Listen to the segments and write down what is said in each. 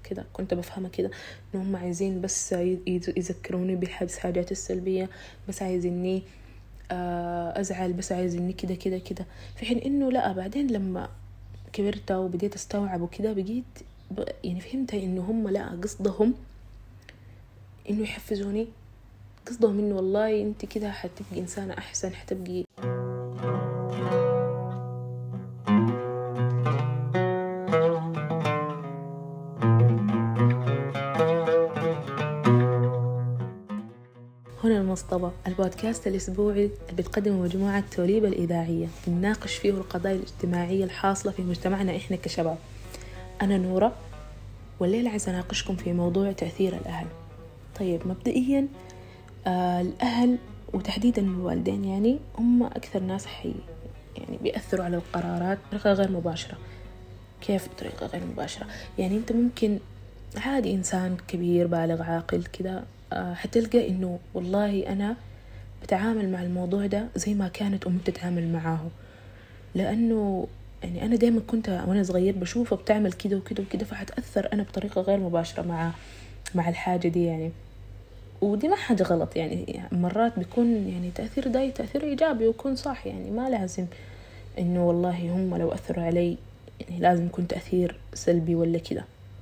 كده كنت بفهمها كده إن هم عايزين بس يذكروني بحاجات السلبية بس عايزيني آه، أزعل بس عايزيني كده كده كده في حين إنه لا بعدين لما كبرت وبديت أستوعب وكده بقيت يعني فهمت إنه هم لا قصدهم إنه يحفزوني قصدهم إنه والله أنت كده حتبقي إنسانة أحسن حتبقي هنا المصطبة البودكاست الأسبوعي اللي بتقدمه مجموعة توليبة الإذاعية بنناقش فيه القضايا الاجتماعية الحاصلة في مجتمعنا إحنا كشباب أنا نورة والليلة عايزة أناقشكم في موضوع تأثير الأهل طيب مبدئيا آه الأهل وتحديدا الوالدين يعني هم أكثر ناس حي يعني بيأثروا على القرارات بطريقة غير مباشرة كيف بطريقة غير مباشرة يعني أنت ممكن عادي إنسان كبير بالغ عاقل كذا آه، حتلقى إنه والله أنا بتعامل مع الموضوع ده زي ما كانت أمي بتتعامل معاه لأنه يعني أنا دايما كنت وأنا صغير بشوفه بتعمل كده وكده وكده فحتأثر أنا بطريقة غير مباشرة مع مع الحاجة دي يعني ودي ما حاجة غلط يعني مرات بيكون يعني تأثير ده تأثير إيجابي ويكون صح يعني ما لازم إنه والله هم لو أثروا علي يعني لازم يكون تأثير سلبي ولا كده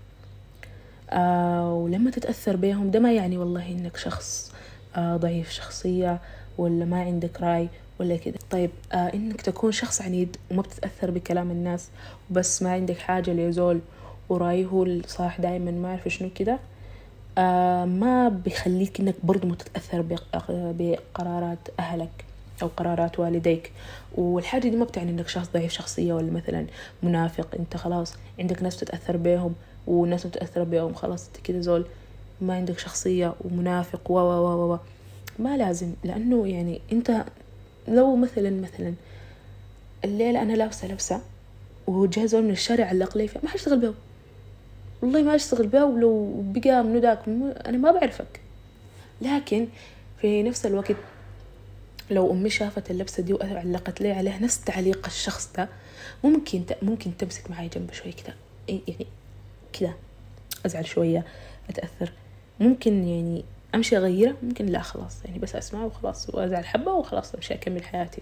آه ولما تتأثر بيهم ده ما يعني والله إنك شخص آه ضعيف شخصية ولا ما عندك رأي ولا كده طيب آه إنك تكون شخص عنيد وما بتتأثر بكلام الناس وبس ما عندك حاجة ليزول ورايه هو الصح دايما ما أعرف شنو كده آه ما بيخليك إنك برضو ما تتأثر بقرارات أهلك أو قرارات والديك والحاجة دي ما بتعني إنك شخص ضعيف شخصية ولا مثلا منافق أنت خلاص عندك ناس تتأثر بيهم والناس متأثرة بيهم خلاص انت كده زول ما عندك شخصية ومنافق و و و ما لازم لأنه يعني أنت لو مثلا مثلا الليلة أنا لابسة لبسة وجاء زول من الشارع علق لي ما حاشتغل بيه والله ما أشتغل بيه ولو بقى منو ذاك أنا ما بعرفك لكن في نفس الوقت لو أمي شافت اللبسة دي وعلقت لي عليها نفس تعليق الشخص ده ممكن ممكن تمسك معي جنب شوي كده يعني كذا أزعل شوية أتأثر ممكن يعني أمشي أغيره ممكن لا خلاص يعني بس أسمعه وخلاص وأزعل حبة وخلاص أمشي أكمل حياتي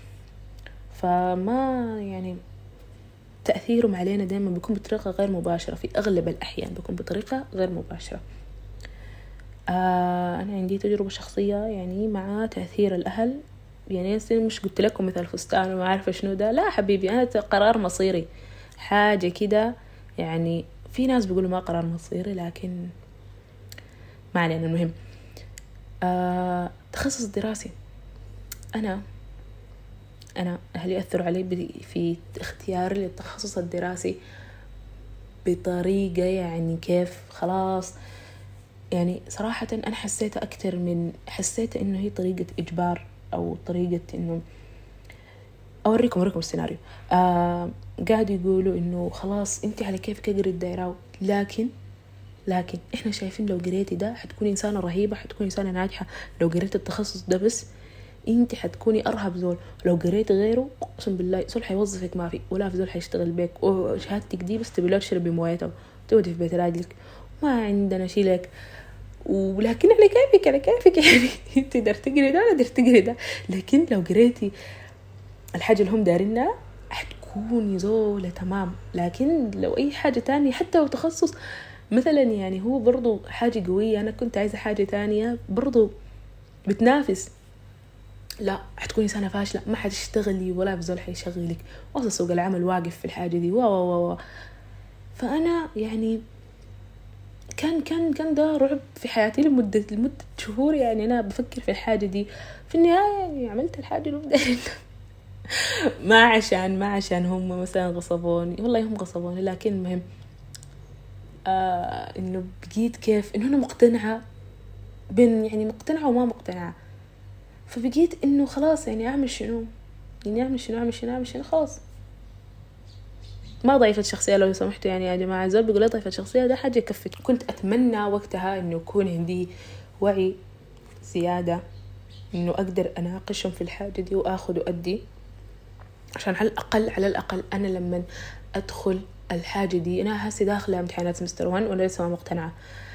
فما يعني تأثيرهم علينا دائما بيكون بطريقة غير مباشرة في أغلب الأحيان بيكون بطريقة غير مباشرة آه أنا عندي تجربة شخصية يعني مع تأثير الأهل يعني مش قلت لكم مثل فستان وما عارفة شنو ده لا حبيبي أنا قرار مصيري حاجة كده يعني في ناس بيقولوا ما قرار مصيري لكن ما علينا المهم آه تخصص دراسي أنا أنا أهلي يأثروا علي في اختياري للتخصص الدراسي بطريقة يعني كيف خلاص يعني صراحة أنا حسيتها أكتر من حسيت إنه هي طريقة إجبار أو طريقة إنه أوريكم أوريكم السيناريو آه قاعد يقولوا إنه خلاص أنت على كيفك اقري الدايرة لكن لكن إحنا شايفين لو قريتي ده حتكوني إنسانة رهيبة حتكوني إنسانة ناجحة لو قريت التخصص ده بس انت حتكوني ارهب زول لو قريت غيره اقسم بالله زول حيوظفك ما في ولا في زول حيشتغل بيك وشهادتك دي بس تبي تشربي مويته وتقعدي في بيت راجلك ما عندنا شي لك ولكن على كيفك على كيفك يعني تقدر تقري ده تقدر تقري ده لكن لو قريتي الحاجة اللي هم دارينها حتكوني زولة تمام لكن لو أي حاجة تانية حتى لو تخصص مثلا يعني هو برضو حاجة قوية أنا كنت عايزة حاجة تانية برضو بتنافس لا حتكوني سنة فاشلة ما حتشتغلي ولا بزول حيشغلك وصل سوق العمل واقف في الحاجة دي واو واو واو فأنا يعني كان كان كان ده رعب في حياتي لمدة لمدة شهور يعني أنا بفكر في الحاجة دي في النهاية يعني عملت الحاجة اللي ما عشان ما عشان هم مثلا غصبوني والله هم غصبوني لكن المهم آه انه بقيت كيف انه انا مقتنعة بين يعني مقتنعة وما مقتنعة فبقيت انه خلاص يعني اعمل شنو يعني اعمل شنو اعمل شنو اعمل شنو خلاص ما ضيفة شخصية لو سمحتوا يعني يا جماعة زول بيقول ضيفة شخصية ده حاجة يكفي كنت أتمنى وقتها إنه يكون عندي وعي زيادة إنه أقدر أناقشهم في الحاجة دي وآخذ وأدي عشان على الأقل على الأقل أنا لما أدخل الحاجة دي أنا هسي داخلة امتحانات سمستر 1 ولا لسه ما مقتنعة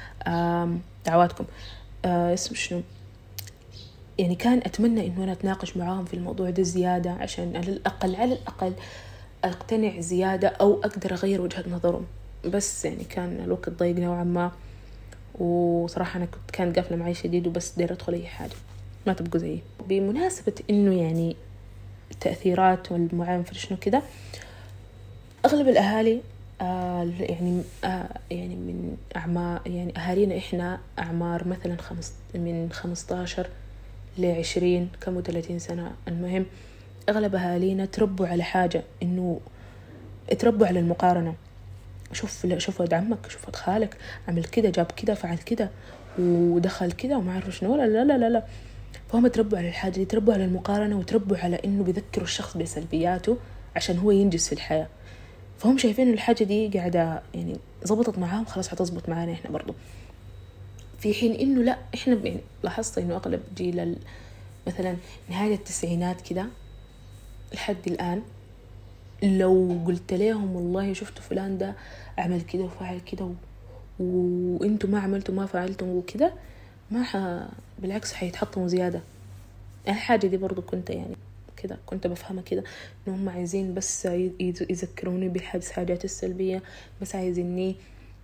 دعواتكم آه، اسم شنو يعني كان أتمنى إنه أنا أتناقش معاهم في الموضوع ده زيادة عشان على الأقل على الأقل أقتنع زيادة أو أقدر أغير وجهة نظرهم بس يعني كان الوقت ضيق نوعا ما وصراحة أنا كنت كانت قافلة معي شديد وبس دير أدخل أي حاجة ما تبقوا زيي بمناسبة إنه يعني التأثيرات والمعامل شنو كده أغلب الأهالي آه يعني آه يعني من أعمار يعني أهالينا إحنا أعمار مثلا خمس من خمستاشر لعشرين كم وثلاثين سنة المهم أغلب أهالينا تربوا على حاجة إنه تربوا على المقارنة شوف شوف ولد عمك شوف ولد خالك عمل كده جاب كده فعل كده ودخل كده وما عارف شنو لا لا لا لا, لا. فهم تربوا على الحاجة دي تربوا على المقارنة وتربوا على إنه بيذكروا الشخص بسلبياته عشان هو ينجز في الحياة فهم شايفين إنه الحاجة دي قاعدة يعني زبطت معاهم خلاص حتزبط معانا إحنا برضو في حين إنه لا إحنا يعني لاحظت إنه أغلب جيل مثلا نهاية التسعينات كده لحد الآن لو قلت لهم والله شفتوا فلان ده عمل كده وفعل كده و... وانتوا ما عملتوا ما فعلتم وكده ما ح... بالعكس حيتحطموا زيادة الحاجة دي برضو كنت يعني كده كنت بفهمها كده ان هم عايزين بس يذكروني بالحاجات السلبية بس عايزيني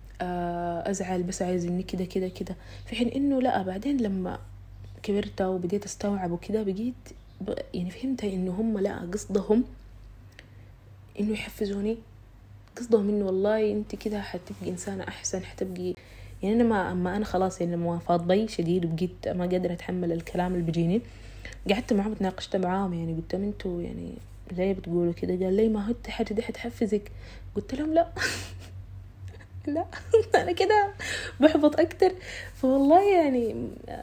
ازعل بس عايزيني كده كده كده في حين انه لا بعدين لما كبرت وبديت استوعب وكده بقيت يعني فهمت انه هم لا قصدهم انه يحفزوني قصدهم انه والله انت كده حتبقي انسانة احسن حتبقي يعني انا ما اما انا خلاص يعني لما فاض بي شديد وبقيت ما قادرة اتحمل الكلام اللي بيجيني قعدت معاهم تناقشت معاهم يعني قلت لهم انتوا يعني ليه بتقولوا كده قال لي ما هو الحاجة دي حتحفزك قلت لهم لا لا انا كده بحبط اكتر فوالله يعني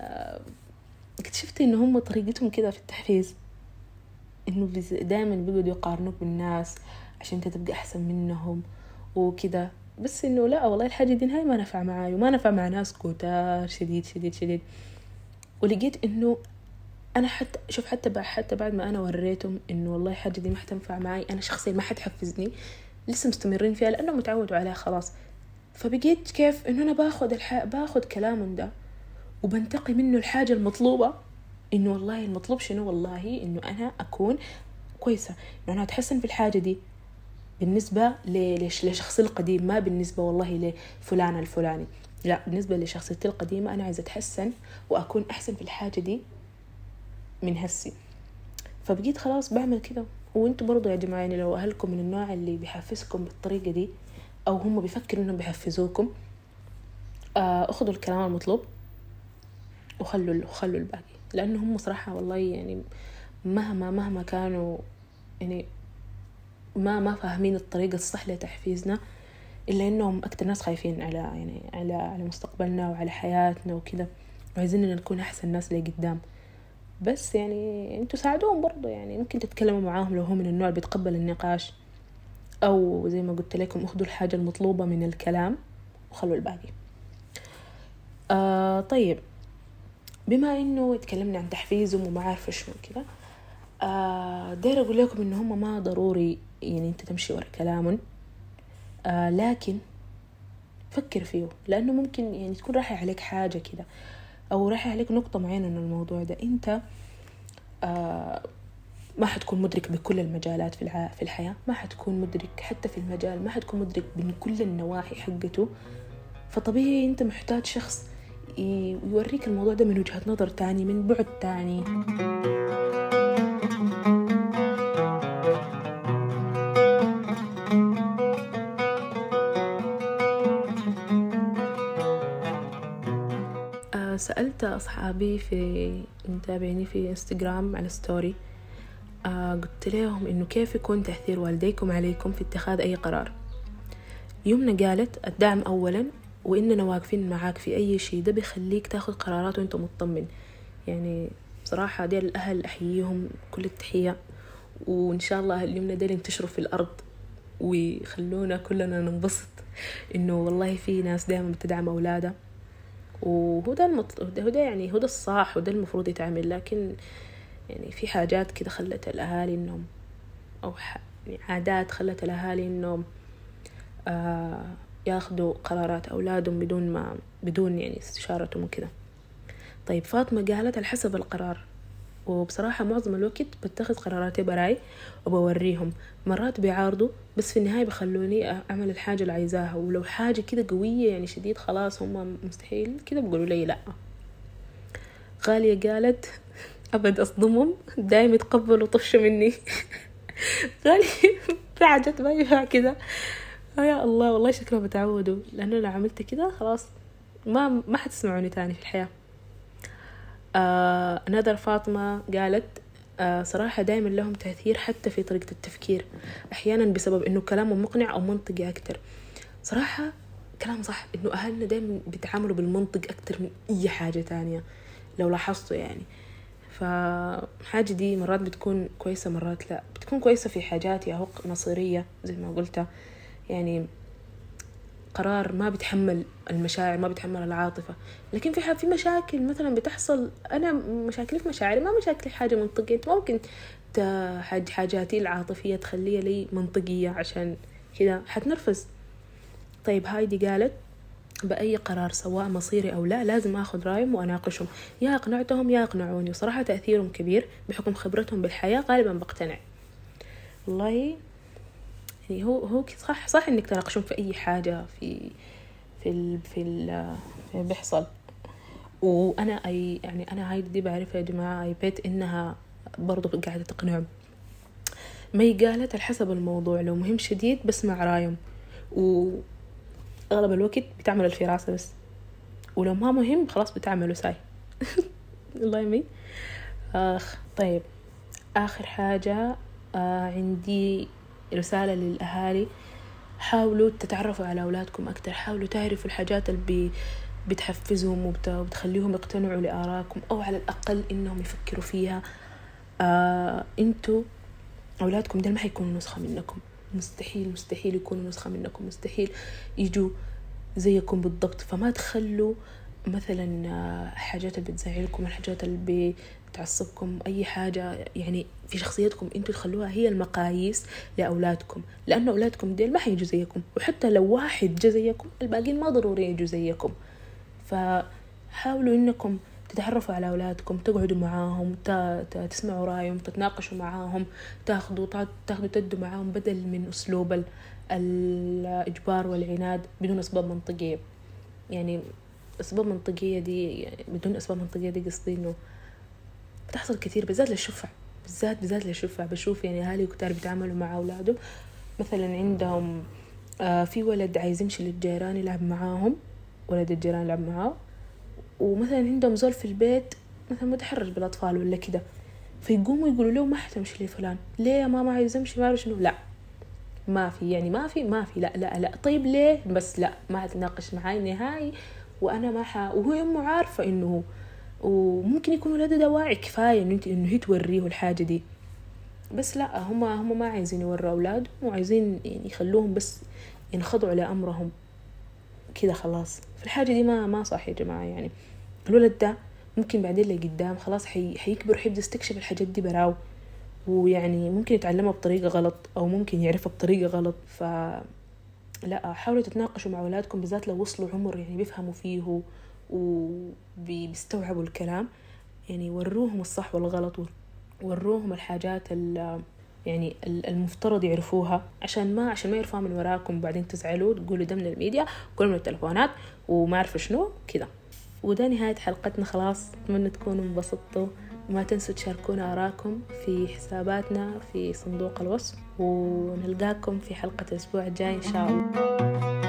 اكتشفت ان هم طريقتهم كده في التحفيز انه دائما بيقعدوا يقارنوك بالناس عشان انت تبقى احسن منهم وكده بس انه لا والله الحاجة دي نهاية ما نفع معاي وما نفع مع ناس كتار شديد شديد شديد ولقيت انه انا حتى شوف حتى بعد حتى بعد ما انا وريتهم انه والله الحاجة دي ما حتنفع معاي انا شخصيا ما حتحفزني لسه مستمرين فيها لانهم متعودوا عليها خلاص فبقيت كيف انه انا باخذ الح... باخذ كلامهم ده وبنتقي منه الحاجة المطلوبة انه والله المطلوب شنو والله انه انا اكون كويسة انه انا اتحسن في الحاجة دي بالنسبة لشخصي القديم ما بالنسبة والله لفلان الفلاني لا بالنسبة لشخصيتي القديمة أنا عايزة أتحسن وأكون أحسن في الحاجة دي من هسي فبقيت خلاص بعمل كده وانتوا برضو يا جماعة يعني لو أهلكم من النوع اللي بيحفزكم بالطريقة دي أو هم بيفكروا إنهم بيحفزوكم آه أخذوا الكلام المطلوب وخلوا وخلوا الباقي لأنه هم صراحة والله يعني مهما مهما كانوا يعني ما ما فاهمين الطريقة الصح لتحفيزنا إلا إنهم أكتر ناس خايفين على يعني على على مستقبلنا وعلى حياتنا وكده وعايزيننا نكون أحسن ناس لقدام بس يعني انتوا ساعدوهم برضو يعني ممكن تتكلموا معاهم لو هو من النوع اللي بيتقبل النقاش أو زي ما قلت لكم أخذوا الحاجة المطلوبة من الكلام وخلوا الباقي آه طيب بما انه تكلمنا عن تحفيزهم وما عارفه شنو كذا آه داير اقول لكم ان هم ما ضروري يعني انت تمشي ورا كلامهم آه لكن فكر فيه لانه ممكن يعني تكون رايحة عليك حاجة كده او رايحة عليك نقطة معينة من الموضوع ده انت آه ما حتكون مدرك بكل المجالات في الع... في الحياة ما حتكون مدرك حتى في المجال ما حتكون مدرك من كل النواحي حقته فطبيعي انت محتاج شخص يوريك الموضوع ده من وجهة نظر تاني من بعد تاني سألت أصحابي في متابعيني في انستغرام على ستوري آه قلت لهم إنه كيف يكون تأثير والديكم عليكم في اتخاذ أي قرار يومنا قالت الدعم أولا وإننا واقفين معاك في أي شيء ده بيخليك تاخد قرارات وإنت مطمن يعني بصراحة دي الأهل أحييهم كل التحية وإن شاء الله اليومنا ديل ينتشروا في الأرض ويخلونا كلنا ننبسط إنه والله في ناس دائما بتدعم أولادها وهو ده المطلوب هو ده يعني هو ده الصح وده المفروض يتعمل لكن يعني في حاجات كده خلت الأهالي إنهم أو يعني عادات خلت الأهالي إنهم آه ياخدوا قرارات أولادهم بدون ما بدون يعني استشارتهم وكذا طيب فاطمة قالت على حسب القرار وبصراحة معظم الوقت بتخذ قراراتي براي وبوريهم مرات بيعارضوا بس في النهاية بخلوني أعمل الحاجة اللي عايزاها ولو حاجة كده قوية يعني شديد خلاص هم مستحيل كده بيقولوا لي لأ غالية قالت أبد أصدمهم دايم يتقبلوا طفشة مني غالية في حاجات ما ينفع كده يا الله والله شكلهم بتعودوا لأنه لو عملت كده خلاص ما ما حتسمعوني تاني في الحياة آه نذر فاطمة قالت آه صراحة دائما لهم تأثير حتى في طريقة التفكير أحيانا بسبب إنه كلامه مقنع أو منطقي أكتر صراحة كلام صح إنه أهلنا دائما بيتعاملوا بالمنطق أكتر من أي حاجة تانية لو لاحظتوا يعني فحاجة دي مرات بتكون كويسة مرات لا بتكون كويسة في حاجات يا مصيرية زي ما قلت يعني قرار ما بيتحمل المشاعر ما بيتحمل العاطفة لكن في في مشاكل مثلا بتحصل أنا مشاكلي في مشاعري ما مشاكلي حاجة منطقية ممكن حاجاتي العاطفية تخليها لي منطقية عشان كذا حتنرفز طيب هايدي قالت بأي قرار سواء مصيري أو لا لازم أخذ رأيهم وأناقشهم يا أقنعتهم يا أقنعوني وصراحة تأثيرهم كبير بحكم خبرتهم بالحياة غالبا بقتنع والله يعني هو هو صح صح انك تناقشون في اي حاجه في في ال في ال في بيحصل وانا اي يعني انا هاي دي بعرفها يا جماعه اي بيت انها برضو قاعده تقنعهم ما قالت على حسب الموضوع لو مهم شديد بسمع رايهم وأغلب الوقت بتعمل الفراسة بس ولو ما مهم خلاص بتعملوا ساي الله يمين آخ طيب آخر حاجة آه عندي رسالة للأهالي حاولوا تتعرفوا على أولادكم أكتر حاولوا تعرفوا الحاجات اللي بتحفزهم وبتخليهم يقتنعوا لآرائكم أو على الأقل إنهم يفكروا فيها آه انتوا أولادكم دول ما حيكونوا نسخة منكم مستحيل مستحيل يكونوا نسخة منكم مستحيل يجوا زيكم بالضبط فما تخلوا مثلا آه، حاجات اللي بتزعلكم الحاجات اللي بتعصبكم أي حاجة يعني في شخصيتكم انتوا تخلوها هي المقاييس لأولادكم لأنه أولادكم ديل ما حيجوا زيكم وحتى لو واحد جا زيكم الباقيين ما ضروري يجوا زيكم فحاولوا إنكم تتعرفوا على أولادكم تقعدوا معاهم تسمعوا رأيهم تتناقشوا معاهم تاخذوا تاخذوا تدوا معاهم بدل من أسلوب الإجبار والعناد بدون أسباب منطقية يعني أسباب منطقية دي يعني بدون أسباب منطقية دي قصدي إنه بتحصل كثير بالذات للشفع بالذات بالذات للشفع بشوف يعني أهالي كتار بيتعاملوا مع أولادهم مثلا عندهم آه في ولد عايز يمشي للجيران يلعب معاهم ولد الجيران يلعب معاه ومثلا عندهم زول في البيت مثلا متحرج بالأطفال ولا كده فيقوموا يقولوا له ما حتمشي لفلان ليه يا ماما عايز امشي ما شنو لا ما في يعني ما في ما في لا لا لا طيب ليه بس لا ما حتناقش معاي نهائي وانا ما ح وهو امه عارفه انه وممكن يكون ولده ده واعي كفايه انه انت انه هي توريه الحاجه دي بس لا هم هم ما عايزين يوروا اولادهم وعايزين يعني يخلوهم بس ينخضعوا لامرهم كده خلاص فالحاجه دي ما ما صح يا جماعه يعني الولد ده ممكن بعدين لقدام خلاص حي... حيكبر حيبدا يستكشف الحاجات دي براو ويعني ممكن يتعلمها بطريقة غلط أو ممكن يعرفها بطريقة غلط ف لا حاولوا تتناقشوا مع أولادكم بالذات لو وصلوا عمر يعني بيفهموا فيه وبيستوعبوا الكلام يعني وروهم الصح والغلط وروهم الحاجات يعني المفترض يعرفوها عشان ما عشان ما يعرفوها من وراكم بعدين تزعلوا تقولوا ده من الميديا قولوا من التلفونات وما اعرف شنو كذا وده نهاية حلقتنا خلاص أتمنى تكونوا انبسطتوا وما تنسوا تشاركونا آراءكم في حساباتنا في صندوق الوصف ونلقاكم في حلقة الأسبوع الجاي إن شاء الله